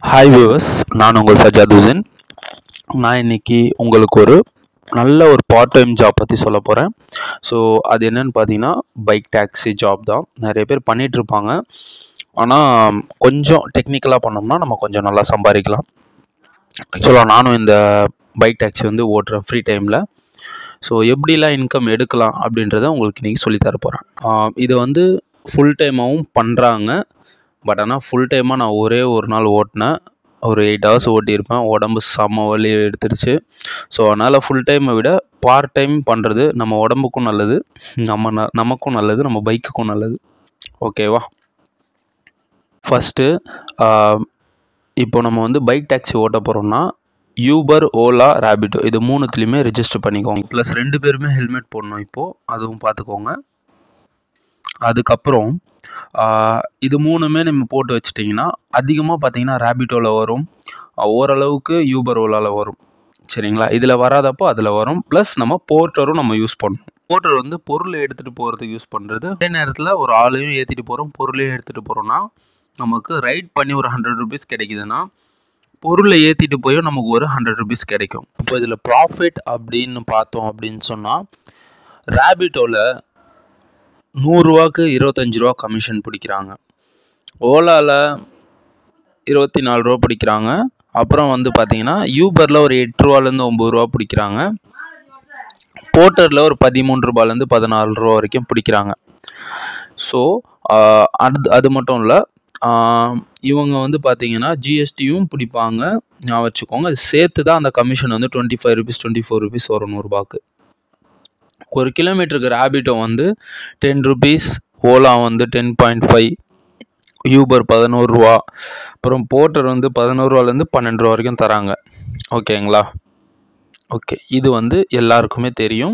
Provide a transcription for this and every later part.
hi viewers நான் உங்கள் Sajjad Hussein நான் இன்னைக்கு உங்களுக்கு ஒரு நல்ல ஒரு பார்ட் டைம் ஜாப் பற்றி சொல்ல போகிறேன் ஸோ அது என்னன்னு பார்த்தீங்கன்னா பைக் டாக்ஸி ஜாப் தான் நிறைய பேர் பண்ணிட்டு இருப்பாங்க ஆனால் கொஞ்சம் டெக்னிக்கலாக பண்ணோம்னா நம்ம கொஞ்சம் நல்லா சம்பாதிக்கலாம் ஆக்சுவலாக நானும் இந்த பைக் டாக்ஸி வந்து ஓட்டுறேன் ஃப்ரீ டைமில் ஸோ எப்படிலாம் இன்கம் எடுக்கலாம் அப்படின்றத உங்களுக்கு இன்றைக்கி சொல்லித்தர போகிறேன் இது வந்து ஃபுல் டைமாகவும் பண்ணுறாங்க பட் ஆனால் ஃபுல் டைமாக நான் ஒரே ஒரு நாள் ஓட்டினேன் ஒரு எயிட் ஹவர்ஸ் ஓட்டியிருப்பேன் உடம்பு செம்ம வலி எடுத்துருச்சு ஸோ அதனால் ஃபுல் டைமை விட பார்ட் டைம் பண்ணுறது நம்ம உடம்புக்கும் நல்லது நம்ம ந நமக்கும் நல்லது நம்ம பைக்குக்கும் நல்லது ஓகேவா ஃபஸ்ட்டு இப்போ நம்ம வந்து பைக் டாக்ஸி ஓட்ட போகிறோம்னா யூபர் ஓலா ரேபிட்டோ இது மூணுத்துலேயுமே ரெஜிஸ்டர் பண்ணிக்கோங்க ப்ளஸ் ரெண்டு பேருமே ஹெல்மெட் போடணும் இப்போது அதுவும் பார்த்துக்கோங்க அதுக்கப்புறம் ஆஹ், இது மூணுமே நம்ம போட்டு வச்சிட்டிங்கன்னா அதிகமாக பார்த்தீங்கன்னா ரேபிட்டோவில் வரும் ஆஹ், ஓரளவுக்கு யூபர் ஓலாவில் வரும் சரிங்களா இதில் வராதப்போ அதில் வரும் ப்ளஸ் நம்ம போர்ட்டரும் நம்ம யூஸ் பண்ணணும் போர்ட்டர் வந்து பொருளை எடுத்துகிட்டு போகிறதுக்கு யூஸ் பண்ணுறது அதே நேரத்தில் ஒரு ஆளையும் ஏற்றிட்டு போகிறோம் பொருளையும் எடுத்துகிட்டு போகிறோம்னா நமக்கு ரைட் பண்ணி ஒரு ஹண்ட்ரட் ருபீஸ் கிடைக்குதுன்னா பொருளை ஏற்றிட்டு போயும் நமக்கு ஒரு ஹண்ட்ரட் ருபீஸ் கிடைக்கும் இப்போ இதில் ப்ராஃபிட் அப்படின்னு பார்த்தோம் அப்படின்னு சொன்னால் ரேபிட்டோவில் நூறுரூவாக்கு இருபத்தஞ்சி ரூபா கமிஷன் பிடிக்கிறாங்க ஓலாவில் இருபத்தி நாலு ரூபா பிடிக்கிறாங்க அப்புறம் வந்து பார்த்தீங்கன்னா யூபரில் ஒரு எட்டு ரூபாலேருந்து ஒம்பது ரூபா பிடிக்கிறாங்க போர்ட்டரில் ஒரு பதிமூணு ரூபாலேருந்து பதினாலு ரூபா வரைக்கும் பிடிக்கிறாங்க ஸோ அது அது மட்டும் இல்லை இவங்க வந்து பார்த்தீங்கன்னா ஜிஎஸ்டியும் பிடிப்பாங்க ஞாபகம் வச்சுக்கோங்க அது சேர்த்து தான் அந்த கமிஷன் வந்து twenty five rupees twenty four rupees வரும் நூறுரூபாக்கு ஒரு கிலோமீட்டருக்கு ரேபிட்டோ வந்து டென் ருபீஸ் ஓலா வந்து டென் பாயிண்ட் ஃபைவ் யூபர் பதினோரு ரூபா அப்புறம் போர்ட்டர் வந்து பதினோரு ரூபாலேருந்து பன்னெண்டு ரூபா வரைக்கும் தராங்க ஓகேங்களா ஓகே இது வந்து எல்லாருக்குமே தெரியும்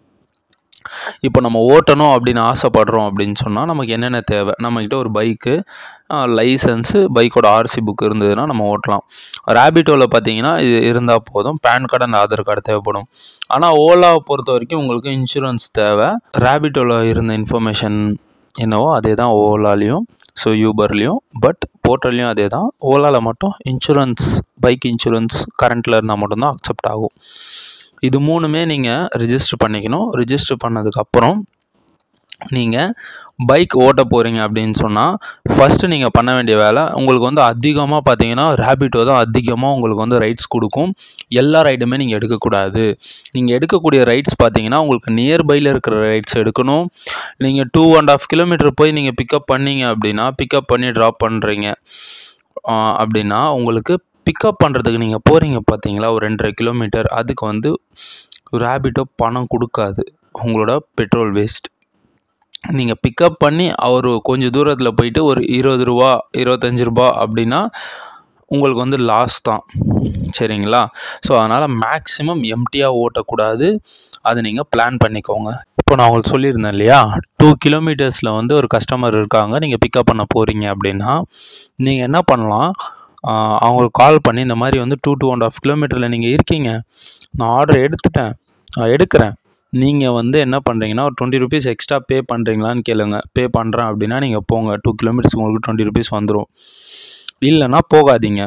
இப்போ நம்ம ஓட்டணும் அப்படின்னு ஆசைப்படுறோம் அப்படின்னு சொன்னால் நமக்கு என்னென்ன தேவை நம்மக்கிட்ட ஒரு பைக்கு லைசன்ஸு பைக்கோட ஆர்சி புக் இருந்ததுன்னா நம்ம ஓட்டலாம் ரேபிட்டோவில் பார்த்தீங்கன்னா இது இருந்தால் போதும் PAN card and Aadhaar card தேவைப்படும் ஆனால் ஓலாவை பொறுத்த வரைக்கும் உங்களுக்கு இன்சூரன்ஸ் தேவை ரேபிட்டோவில் இருந்த இன்ஃபர்மேஷன் என்னவோ அதே தான் ஓலாலையும் ஸோ யூபர்லேயும் பட் போர்ட்டல்லையும் அதே தான் ஓலாவில் மட்டும் இன்சூரன்ஸ் பைக் இன்சூரன்ஸ் கரண்ட்டில் இருந்தால் மட்டும்தான் அக்செப்ட் ஆகும் இது மூணுமே நீங்கள் ரிஜிஸ்டர் பண்ணிக்கணும் ரிஜிஸ்டர் பண்ணதுக்கப்புறம் நீங்கள் பைக் ஓட்ட போகிறீங்க அப்படின்னு சொன்னால் ஃபஸ்ட்டு நீங்கள் பண்ண வேண்டிய வேலை உங்களுக்கு வந்து அதிகமாக பார்த்தீங்கன்னா ரேபிட்டோ தான் அதிகமாக உங்களுக்கு வந்து ரைட்ஸ் கொடுக்கும் எல்லா ரைடுமே நீங்கள் எடுக்கக்கூடாது நீங்கள் எடுக்கக்கூடிய ரைட்ஸ் பார்த்தீங்கன்னா உங்களுக்கு நியர்பையில் இருக்கிற ரைட்ஸ் எடுக்கணும் நீங்கள் டூ அண்ட் ஆஃப் கிலோமீட்டர் போய் நீங்கள் பிக்கப் பண்ணீங்க அப்படின்னா பிக்கப் பண்ணி ட்ராப் பண்ணுறீங்க அப்படின்னா உங்களுக்கு பிக்கப் பண்ணுறதுக்கு நீங்கள் போகிறீங்க பார்த்தீங்களா ஒரு ரெண்டரை கிலோமீட்டர் அதுக்கு வந்து ரேபிட்டோ பணம் கொடுக்காது உங்களோட பெட்ரோல் வேஸ்ட் நீங்கள் பிக்கப் பண்ணி அவர் கொஞ்சம் தூரத்தில் போயிட்டு ஒரு இருபது ரூபா இருபத்தஞ்சி ரூபா அப்படின்னா உங்களுக்கு வந்து லாஸ் தான் சரிங்களா ஸோ அதனால் மேக்ஸிமம் எம்டியாக ஓட்டக்கூடாது அதை நீங்கள் பிளான் பண்ணிக்கோங்க இப்போ நான் உங்களுக்கு சொல்லியிருந்தேன் இல்லையா டூ கிலோமீட்டர்ஸில் வந்து ஒரு கஸ்டமர் இருக்காங்க நீங்கள் பிக்கப் பண்ண போகிறீங்க அப்படின்னா நீங்கள் என்ன பண்ணலாம் ஆஹ் அவங்களுக்கு கால் பண்ணி இந்த மாதிரி வந்து டூ டூ அண்ட் ஆஃப் கிலோமீட்டரில் நீங்கள் இருக்கீங்க நான் ஆர்டர் எடுத்துட்டேன் நான் எடுக்கிறேன் நீங்கள் வந்து என்ன பண்ணுறீங்கன்னா ஒரு டுவெண்ட்டி ருபீஸ் எக்ஸ்ட்ரா பே பண்ணுறீங்களான்னு கேளுங்க பே பண்ணுறேன் அப்படின்னா நீங்கள் போங்க டூ கிலோமீட்டர்ஸ் உங்களுக்கு டுவெண்ட்டி ருபீஸ் வந்துடும் இல்லைன்னா போகாதீங்க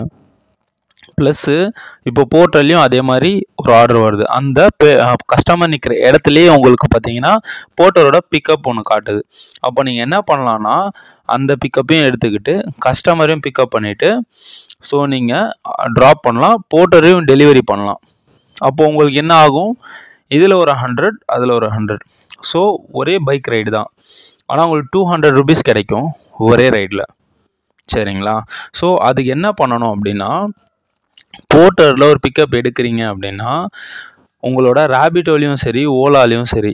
ப்ளஸ்ஸு இப்போ போர்ட்டல்லையும் அதே மாதிரி ஒரு ஆர்டர் வருது அந்த கஸ்டமர் நிற்கிற இடத்துலையே உங்களுக்கு பார்த்தீங்கன்னா போர்ட்டரோட பிக்கப் ஒன்று காட்டுது அப்போ நீங்கள் என்ன பண்ணலான்னா அந்த பிக்கப்பையும் எடுத்துக்கிட்டு கஸ்டமரையும் பிக்கப் பண்ணிவிட்டு ஸோ நீங்கள் ட்ராப் பண்ணலாம் போர்ட்டரையும் டெலிவரி பண்ணலாம் அப்போ உங்களுக்கு என்ன ஆகும் இதில் ஒரு ஹண்ட்ரட் அதில் ஒரு ஹண்ட்ரட் ஸோ ஒரே பைக் ரைடு தான் ஆனால் உங்களுக்கு டூ ஹண்ட்ரட் ருபீஸ் கிடைக்கும் ஒரே ரைடில் சரிங்களா ஸோ அதுக்கு என்ன பண்ணணும் அப்படின்னா போர்ட்டரில் ஒரு பிக்கப் எடுக்கிறீங்க அப்படின்னா உங்களோட ரேபிட்டோலையும் சரி ஓலாலையும் சரி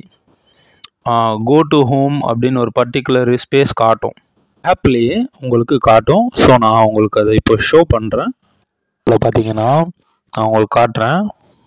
கோ டு ஹோம் அப்படின்னு ஒரு பர்டிகுலர் ஸ்பேஸ் காட்டும் ஆப்லேயே உங்களுக்கு காட்டும் ஸோ நான் உங்களுக்கு அதை இப்போ ஷோ பண்ணுறேன் இதில் பார்த்தீங்கன்னா நான் உங்களுக்கு காட்டுறேன்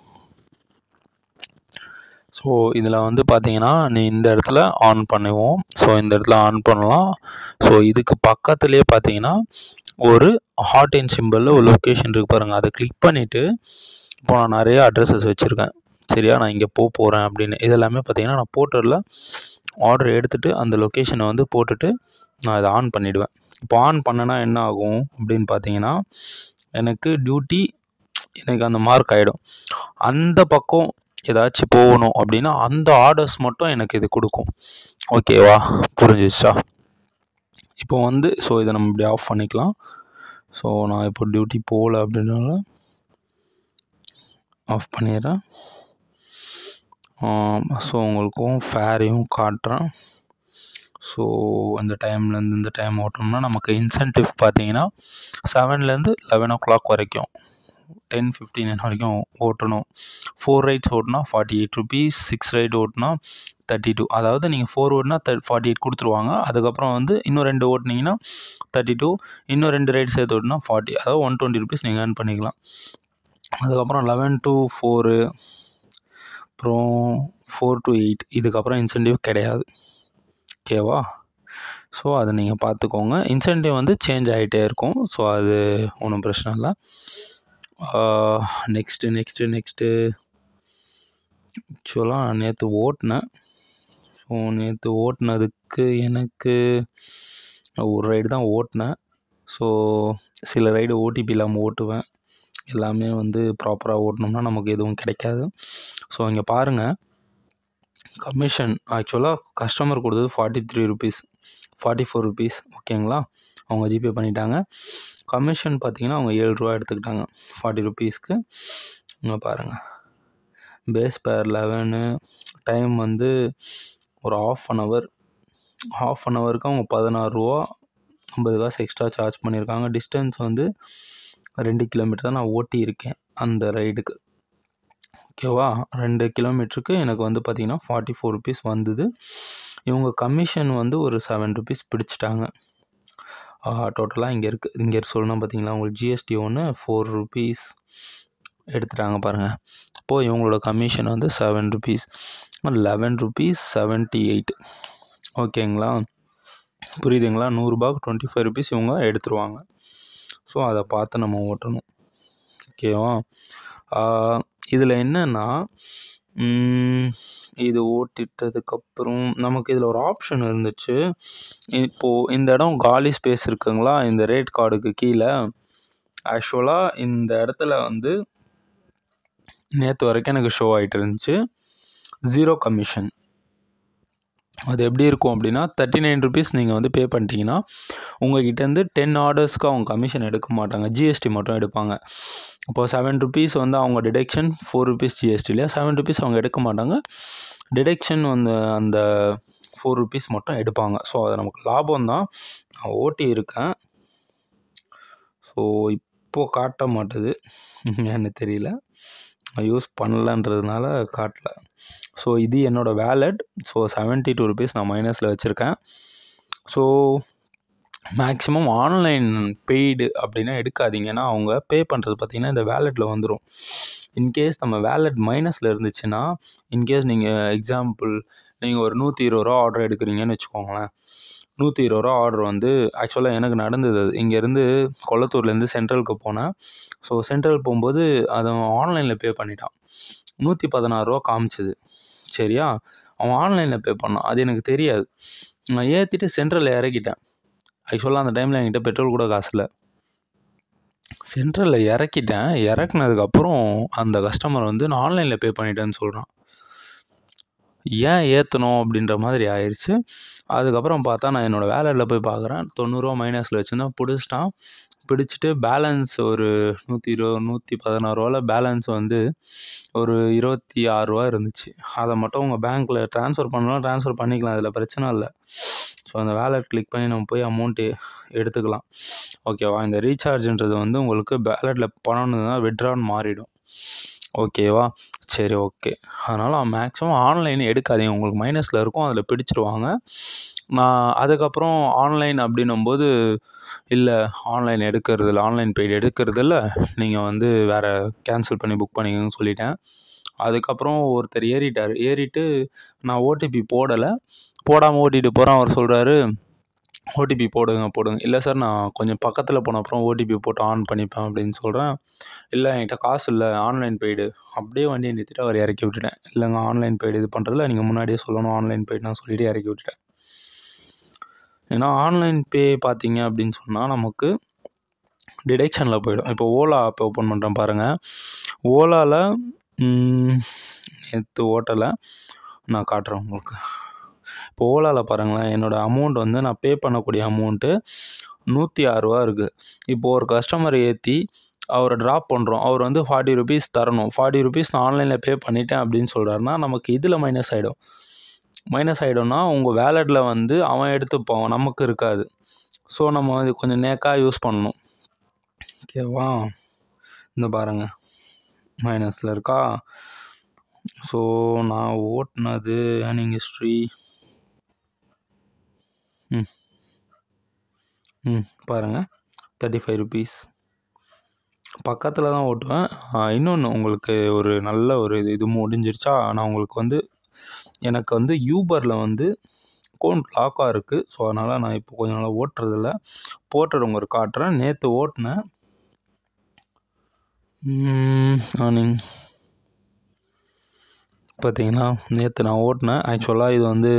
ஸோ இதில் வந்து பார்த்தீங்கன்னா நீ இந்த இடத்துல ஆன் பண்ணுவோம் ஸோ இந்த இடத்துல ஆன் பண்ணலாம் ஸோ இதுக்கு பக்கத்துலேயே பார்த்தீங்கன்னா ஒரு ஹாட் இன் சிம்பிளில் ஒரு லொக்கேஷன் இருக்கு பாருங்கள் அதை கிளிக் பண்ணிவிட்டு இப்போ நான் நிறைய அட்ரஸஸ் வச்சுருக்கேன் சரியா நான் இங்கே போக போகிறேன் அப்படின்னு இதெல்லாமே பார்த்தீங்கன்னா நான் போர்ட்டரில் ஆர்டர் எடுத்துகிட்டு அந்த லொக்கேஷனை வந்து போட்டுட்டு நான் இதை ஆன் பண்ணிவிடுவேன் இப்போ ஆன் பண்ணனா என்ன ஆகும் அப்படின்னு பார்த்தீங்கன்னா எனக்கு டியூட்டி எனக்கு அந்த மார்க் ஆகிடும் அந்த பக்கம் ஏதாச்சும் போகணும் அப்படின்னா அந்த ஆர்டர்ஸ் மட்டும் எனக்கு இது கொடுக்கும் ஓகேவா புரிஞ்சிச்சா இப்போ வந்து ஸோ இதை நம்ம இப்படி ஆஃப் பண்ணிக்கலாம் ஸோ நான் இப்போ டியூட்டி போகல அப்படின்னால ஆஃப் பண்ணிடுறேன் ஸோ உங்களுக்கும் ஃபேரையும் காட்டுறேன் ஸோ இந்த டைம்லேருந்து இந்த டைம் ஓட்டணும்னா நமக்கு இன்சென்டிவ் பார்த்தீங்கன்னா செவன்லேருந்து லெவன் ஓ கிளாக் வரைக்கும் டென் ஃபிஃப்டீன் வரைக்கும் ஓட்டணும் ஃபோர் ரைட்ஸ் ஓட்டினா forty eight rupees six ride ஓட்டினா தேர்ட்டி டூ அதாவது நீங்கள் ஃபோர் ஓட்டினா தேர்ட் ஃபார்ட்டி எயிட் கொடுத்துருவாங்க அதுக்கப்புறம் வந்து இன்னும் ரெண்டு ஓட்டினீங்கன்னா தேர்ட்டி டூ இன்னும் ரெண்டு ரைட் சேர்த்து ஓட்டினா ஃபார்ட்டி அதாவது ஒன் டுவெண்ட்டி ருபீஸ் நீங்கள் ஏர்ன் பண்ணிக்கலாம் அதுக்கப்புறம் லெவன் டு ஃபோரு அப்புறம் ஃபோர் டு எயிட் இதுக்கப்புறம் இன்சென்டிவ் கிடையாது ஓகேவா ஸோ அதை நீங்கள் பார்த்துக்கோங்க இன்சென்டிவ் வந்து சேஞ்ச் ஆகிட்டே இருக்கும் ஸோ அது ஒன்றும் பிரச்சனை இல்லை நெக்ஸ்ட்டு நெக்ஸ்ட்டு நெக்ஸ்ட்டு ஆக்சுவலாக நேற்று ஓட்டினேன் ஸோ நேற்று ஓட்டினதுக்கு எனக்கு ஒரு ரைடு தான் ஓட்டினேன் ஸோ சில ரைடு ஓடிபி இல்லாமல் ஓட்டுவேன் எல்லாமே வந்து ப்ராப்பராக ஓட்டினோம்னா நமக்கு எதுவும் கிடைக்காது ஸோ இங்கே பாருங்கள் கமிஷன் ஆக்சுவலாக கஸ்டமர் கொடுத்தது forty three rupees forty four rupees ஓகேங்களா அவங்க ஜிபே பண்ணிட்டாங்க கமிஷன் பார்த்தீங்கன்னா அவங்க ஏழு ரூபா எடுத்துக்கிட்டாங்க ஃபார்ட்டி ருபீஸ்க்கு இங்கே பாருங்கள் பேஸ் பேர் லெவனு டைம் வந்து ஒரு half an hour half an ஹவருக்கு அவங்க பதினாறு ரூபா ஐம்பது காசு எக்ஸ்ட்ரா சார்ஜ் பண்ணியிருக்காங்க டிஸ்டன்ஸ் வந்து ரெண்டு கிலோமீட்டர் தான் நான் ஓட்டி இருக்கேன் அந்த ரைடுக்கு ஓகேவா ரெண்டு கிலோமீட்டருக்கு எனக்கு வந்து பார்த்திங்கன்னா ஃபார்ட்டி ஃபோர் ருபீஸ் வந்தது இவங்க கமிஷன் வந்து ஒரு செவன் ருபீஸ் பிடிச்சிட்டாங்க டோட்டலாக இங்கே இருக்குது இங்கே சொல்லணும் பார்த்தீங்களா உங்களுக்கு ஜிஎஸ்டி ஒன்று ஃபோர் ருபீஸ் எடுத்துட்டாங்க பாருங்கள் அப்போது இவங்களோட கமிஷன் வந்து seven rupees eleven rupees seventy eight ஓகேங்களா புரியுதுங்களா நூறுரூபாக்கு டுவெண்ட்டி ஃபைவ் ருபீஸ் இவங்க எடுத்துருவாங்க ஸோ அதை பார்த்து நம்ம ஓட்டணும் ஓகேவா இதில் என்னென்னா இது ஓட்டிட்டதுக்கப்புறம் நமக்கு இதில் ஒரு ஆப்ஷன் இருந்துச்சு இப்போது இந்த இடம் காலி ஸ்பேஸ் இருக்குங்களா இந்த ரேட் கார்டுக்கு கீழே ஆக்சுவலாக இந்த இடத்துல வந்து நேற்று வரைக்கும் எனக்கு ஷோ ஆகிட்டு இருந்துச்சு ஜீரோ கமிஷன் அது எப்படி இருக்கும் அப்படின்னா தேர்ட்டி நைன் ருபீஸ் நீங்கள் வந்து பே பண்ணிட்டீங்கன்னா உங்கள்கிட்டேருந்து டென் ஆர்டர்ஸ்க்கு அவங்க கமிஷன் எடுக்க மாட்டாங்க ஜிஎஸ்டி மட்டும் எடுப்பாங்க இப்போது செவன் ருபீஸ் வந்து அவங்க டிடெக்ஷன் ஃபோர் ருபீஸ் ஜிஎஸ்டி இல்லையா செவன் ருபீஸ் அவங்க எடுக்க மாட்டாங்க டிடெக்ஷன் வந்து அந்த ஃபோர் ருபீஸ் மட்டும் எடுப்பாங்க ஸோ அது நமக்கு லாபம் தான் நான் ஓட்டி இருக்கேன் ஸோ இப்போது காட்ட மாட்டுது ஏன்னு தெரியல யூஸ் பண்ணலன்றதுனால காட்டல ஸோ இது என்னோடய wallet so seventy two rupees நான் மைனஸில் வச்சுருக்கேன் ஸோ மேக்ஸிமம் ஆன்லைன் பெய்டு அப்படின்னா எடுக்காதீங்க ஏன்னா அவங்க பே பண்ணுறது பார்த்திங்கன்னா இந்த வேலெட்டில் வந்துடும் இன்கேஸ் நம்ம வேலெட் மைனஸில் இருந்துச்சுன்னா இன்கேஸ் நீங்கள் எக்ஸாம்பிள் நீங்கள் ஒரு நூற்றி இருபது ரூபா ஆர்டர் எடுக்கிறீங்கன்னு வச்சுக்கோங்களேன் நூற்றி இருபது ரூபா ஆர்டர் வந்து ஆக்சுவலாக எனக்கு நடந்தது அது இங்கேருந்து கொளத்தூர்லேருந்து சென்ட்ரலுக்கு போனேன் ஸோ சென்ட்ரல் போகும்போது அதை ஆன்லைனில் பே பண்ணிட்டான் நூற்றி பதினாறுரூவா காமிச்சிது சரியா அவன் ஆன்லைனில் பே பண்ணான் அது எனக்கு தெரியாது நான் ஏற்றிட்டு சென்ட்ரலில் இறக்கிட்டேன் ஆக்சுவலாக அந்த டைமில் என்கிட்ட பெட்ரோல் கூட காசு இல்லை சென்ட்ரலில் இறக்கிட்டேன் இறக்குனதுக்கப்புறம் அந்த கஸ்டமர் வந்து நான் ஆன்லைனில் பே பண்ணிட்டேன்னு சொல்கிறான் ஏன் ஏற்றணும் அப்படின்ற மாதிரி ஆயிடுச்சு அதுக்கப்புறம் பார்த்தா நான் என்னோடய வேலெட்டில் போய் பார்க்குறேன் தொண்ணூறுரூவா மைனஸில் வச்சுருந்தேன் பிடிச்சிட்டான் பிடிச்சிட்டு பேலன்ஸ் ஒரு நூற்றி இருபது நூற்றி பதினாறுரூவாவில் பேலன்ஸ் வந்து ஒரு இருபத்தி ஆறுரூவா இருந்துச்சு அதை மட்டும் உங்கள் பேங்க்கில் ட்ரான்ஸ்ஃபர் பண்ணலாம் ட்ரான்ஸ்ஃபர் பண்ணிக்கலாம் அதில் பிரச்சனை இல்லை ஸோ அந்த வேலெட் கிளிக் பண்ணி நம்ம போய் அமௌண்ட்டு எடுத்துக்கலாம் ஓகேவா இந்த ரீசார்ஜுன்றது வந்து உங்களுக்கு வேலெட்டில் பணம்னு விட்ரான்னு மாறிடும் ஓகேவா சரி ஓகே அதனால் மேக்ஸிமம் ஆன்லைன் எடுக்காதீங்க உங்களுக்கு மைனஸில் இருக்கும் அதில் பிடிச்சிருவாங்க நான் அதுக்கப்புறம் ஆன்லைன் அப்படின்னும்போது இல்லை ஆன்லைன் எடுக்கிறது இல்லை ஆன்லைன் பெய்டு எடுக்கிறது இல்லை நீங்கள் வந்து வேறு கேன்சல் பண்ணி புக் பண்ணிக்கோங்கன்னு சொல்லிட்டேன் அதுக்கப்புறம் ஒருத்தர் ஏறிட்டார் ஏறிட்டு நான் ஓடிபி போடலை போடாமல் ஓட்டிகிட்டு போகிறேன் அவர் சொல்கிறாரு ஓடிபி போடுங்க போடுங்க இல்லை சார் நான் கொஞ்சம் பக்கத்தில் போன அப்புறம் ஓடிபி போட்டு ஆன் பண்ணிப்பேன் அப்படின்னு சொல்கிறேன் இல்லை என்கிட்ட காசு இல்லை ஆன்லைன் பெய்டு அப்படியே வண்டியை நிறுத்திட்டு அவர் இறக்கி விட்டுட்டேன் இல்லைங்க ஆன்லைன் பெய்டு இது பண்ணுறதுல நீங்கள் முன்னாடியே சொல்லணும் ஆன்லைன் பெய்டு நான் சொல்லிவிட்டு இறக்கி விட்டுட்டேன் ஏன்னா ஆன்லைன் பே பார்த்தீங்க அப்படின்னு சொன்னால் நமக்கு டிடெக்ஷனில் போயிடும் இப்போ ஓலா ஆப் ஓப்பன் பண்ணுறேன் பாருங்கள் ஓலாவில் நேற்று ஓட்டலை நான் காட்டுறேன் உங்களுக்கு இப்போ ஓலாவில் பாருங்களேன் என்னோடய அமௌண்ட் வந்து நான் பே பண்ணக்கூடிய அமௌண்ட்டு நூற்றி ஆறுரூவா இருக்குது இப்போது ஒரு கஸ்டமர் ஏற்றி அவரை ட்ராப் பண்ணுறோம் அவர் வந்து ஃபார்ட்டி ருபீஸ் தரணும் ஃபார்ட்டி ருபீஸ் நான் ஆன்லைனில் பே பண்ணிட்டேன் அப்படின்னு சொல்கிறாருன்னா நமக்கு இதில் மைனஸ் ஆகிடும் மைனஸ் ஆகிடும்னா உங்கள் வேலெட்டில் வந்து அவன் எடுத்துப்பான் நமக்கு இருக்காது ஸோ நம்ம வந்து கொஞ்சம் நேக்காக யூஸ் பண்ணணும் ஓகேவா இந்த பாருங்கள் மைனஸில் இருக்கா ஸோ நான் ஓட்டினது ஏர்னிங் ஹிஸ்ட்ரி ம் ம் பாருங்கள் தேர்ட்டி ஃபைவ் ருபீஸ் பக்கத்தில் தான் ஓட்டுவேன் இன்னொன்று உங்களுக்கு ஒரு நல்ல ஒரு இது இது முடிஞ்சிருச்சா நான் உங்களுக்கு வந்து எனக்கு வந்து யூபரில் வந்து அக்கௌண்ட் லாக்காக இருக்குது ஸோ அதனால் நான் இப்போ கொஞ்ச நாளாக ஓட்டுறதில்ல போட்டுற உங்களுக்கு காட்டுறேன் நேற்று ஓட்டினேன் நீங்கள் பார்த்தீங்கன்னா நேற்று நான் ஓட்டினேன் ஆக்சுவலாக இது வந்து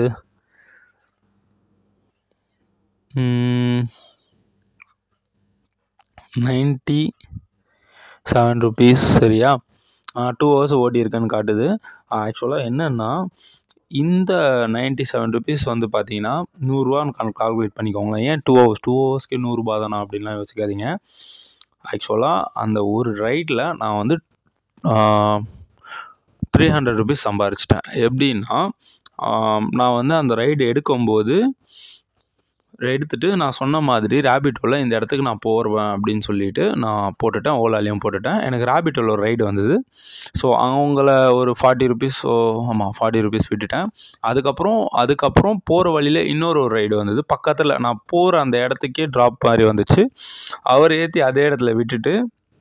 நைன்ட்டி செவன் ருபீஸ் சரியா டூ ஹவர்ஸ் ஓட்டியிருக்கேன்னு காட்டுது ஆக்சுவலாக என்னென்னா இந்த நைன்ட்டி செவன் ருபீஸ் வந்து பார்த்தீங்கன்னா நூறுரூவான்னு கணக்கு கால்குலேட் பண்ணிக்கோங்களேன் ஏன் டூ ஹவர்ஸ் டூ ஹவர்ஸ்க்கு நூறுரூபா தானா அப்படின்லாம் யோசிக்காதீங்க ஆக்சுவலாக அந்த ஒரு ரைடில் நான் வந்து த்ரீ ஹண்ட்ரட் ருபீஸ் சம்பாரிச்சிட்டேன் எப்படின்னா நான் வந்து அந்த ரைடு எடுக்கும்போது எடுத்துகிட்டு நான் சொன்ன மாதிரி ரேபிட்டோவில் இந்த இடத்துக்கு நான் போடுவேன் அப்படின்னு சொல்லிட்டு நான் போட்டுட்டேன் ஓலாலையும் போட்டுட்டேன் எனக்கு ரேபிட்டோவில் ஒரு ரைடு வந்தது ஸோ அவங்கள ஒரு ஃபார்ட்டி ருபீஸ் ஸோ ஆமாம் ஃபார்ட்டி ருபீஸ் விட்டுட்டேன் அதுக்கப்புறம் அதுக்கப்புறம் போகிற வழியில் இன்னொரு ஒரு ரைடு வந்தது பக்கத்தில் நான் போகிற அந்த இடத்துக்கே ட்ராப் மாதிரி வந்துச்சு அவர் ஏற்றி அதே இடத்துல விட்டுட்டு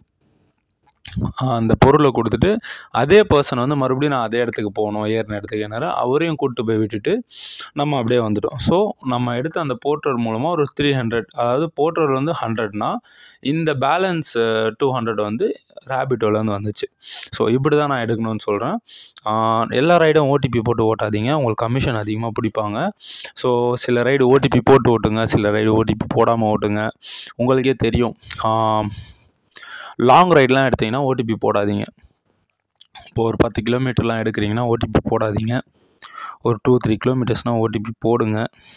அந்த பொருளை கொடுத்துட்டு அதே பர்சன் வந்து மறுபடியும் நான் அதே இடத்துக்கு போகணும் ஏறின இடத்துக்கு என்னாரு அவரையும் கூப்பிட்டு போய் விட்டுட்டு நம்ம அப்படியே வந்துட்டோம் ஸோ நம்ம எடுத்த அந்த போர்ட்டர் மூலமாக ஒரு த்ரீ ஹண்ட்ரட் அதாவது போர்ட்டர் வந்து ஹண்ட்ரட்னா இந்த பேலன்ஸ் டூ ஹண்ட்ரட் வந்து ரேபிட்டோலேருந்து வந்துச்சு ஸோ இப்படி தான் நான் எடுக்கணும்னு சொல்கிறேன் எல்லா ரைடும் ஓடிபி போட்டு ஓட்டாதீங்க உங்களுக்கு கமிஷன் அதிகமாக பிடிப்பாங்க ஸோ சில ரைடு ஓடிபி போட்டு ஓட்டுங்க சில ரைடு ஓடிபி போடாமல் ஓட்டுங்க உங்களுக்கே தெரியும் லாங் ரைட்லாம் எடுத்திங்கன்னா ஓடிபி போடாதீங்க இப்போ ஒரு பத்து கிலோமீட்டர்லாம் எடுக்கிறீங்கன்னா ஓடிபி போடாதீங்க ஒரு டூ த்ரீ கிலோமீட்டர்ஸ்னால் ஓடிபி போடுங்க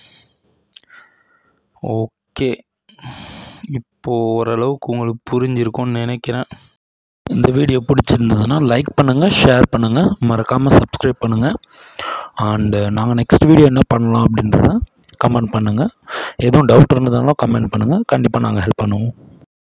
ஓகே இப்போது ஓரளவுக்கு உங்களுக்கு புரிஞ்சிருக்கும்னு நினைக்கிறேன் இந்த வீடியோ பிடிச்சிருந்ததுன்னா லைக் பண்ணுங்கள் ஷேர் பண்ணுங்கள் மறக்காமல் சப்ஸ்கிரைப் பண்ணுங்கள் அண்டு நாங்கள் நெக்ஸ்ட் வீடியோ என்ன பண்ணலாம் அப்படின்றத கமெண்ட் பண்ணுங்கள் எதுவும் டவுட் இருந்ததாலும் கமெண்ட் பண்ணுங்கள் கண்டிப்பாக நாங்கள் ஹெல்ப் பண்ணுவோம்